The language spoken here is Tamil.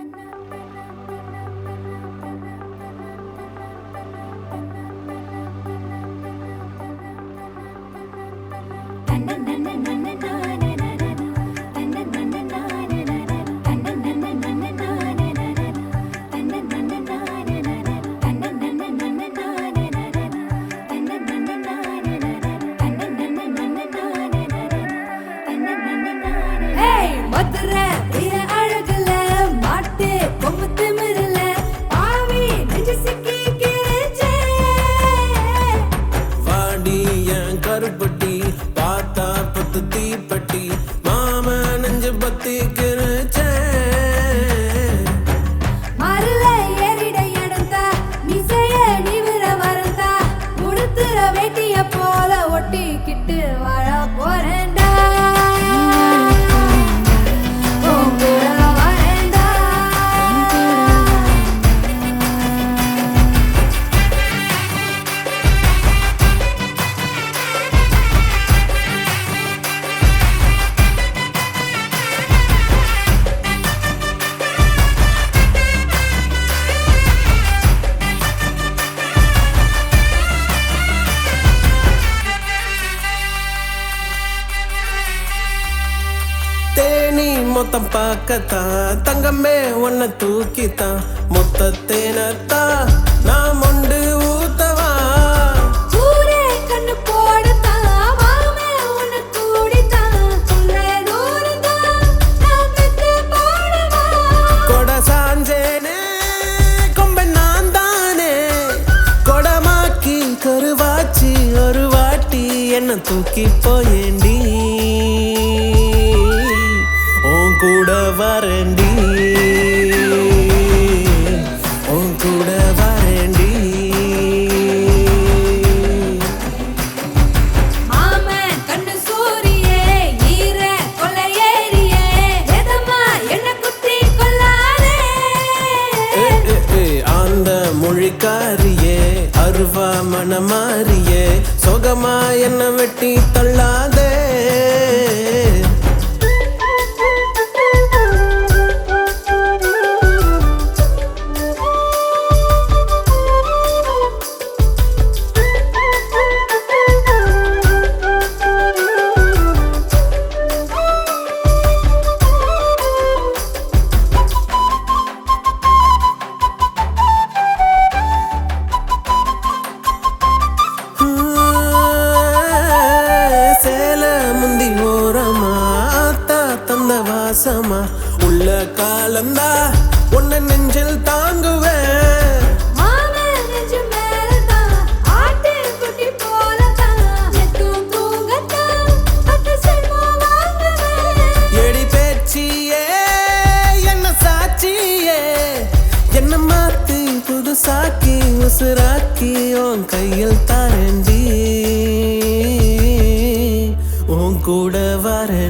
ஏய், மதுரை வீர அழகுல, மாட்டு கொம்பு திமிருல, பாவி நெஞ்சு சிக்கி கிழிச்சே. வாடி என் கருப்பட்டி பார்த்தா பத்து தீப்பட்டி மாம நெஞ்சு பத்தி கிருச்சேன் மருள ஏறிட எடுத்தா, மிசைய நிமிர மறந்தா, உடுத்துற வேட்டிய போல ஒட்டிக்கிட்டு வாழ போறேன்டா. உன் கூட வரேன்டா. தேனி மொத்தம் பார்க்கத்தான் தங்கமே உன்னை தூக்கித்தான் மொத்த தேனத்தான் நான் மொண்டு ஊத்தவா ஊரே கண்ணு போடத்தான், மாமே உன்னை கூடித்தான், சொல்ற தூரந்தான், நான் பெத்து போடவா. கொட சாஞ்சேனே கொம்பன் நான் தானே கொடமாக்கி கருவாச்சி ஒரு வாட்டி என்ன தூக்கி போயேண்டி உன் கூட வரேண்டி உன் கூட வரேண்டி மாமன் கண்ணு சூரியே, ஈர கொள்ளையேறியே, எதம்மா என்னை குத்தி கொல்லாதே. ஏ, ஏ, ஏ, அந்த மொழிக்காரியே அருவா மனமாரியே சொகமா என்ன வெட்டி தள்ளாதே சேல முந்தி ஓரமா ஆத்தா தந்த வாசமா உள்ள காலந்தா உன்னை நெஞ்சில் தாங்குவேன் மாமன் நெஞ்சு மேலதான், ஆட்டுக்குட்டி போலதான், எத்தும் தூங்கத்தான், பத்து செல்வம் வாங்குவேன். எடி பேச்சியே என்ன சாட்சியே என்ன மாத்தி புதுசாக்கி உசுராக்கி உன் கையில் தரண்டி உன் கூட வரேன்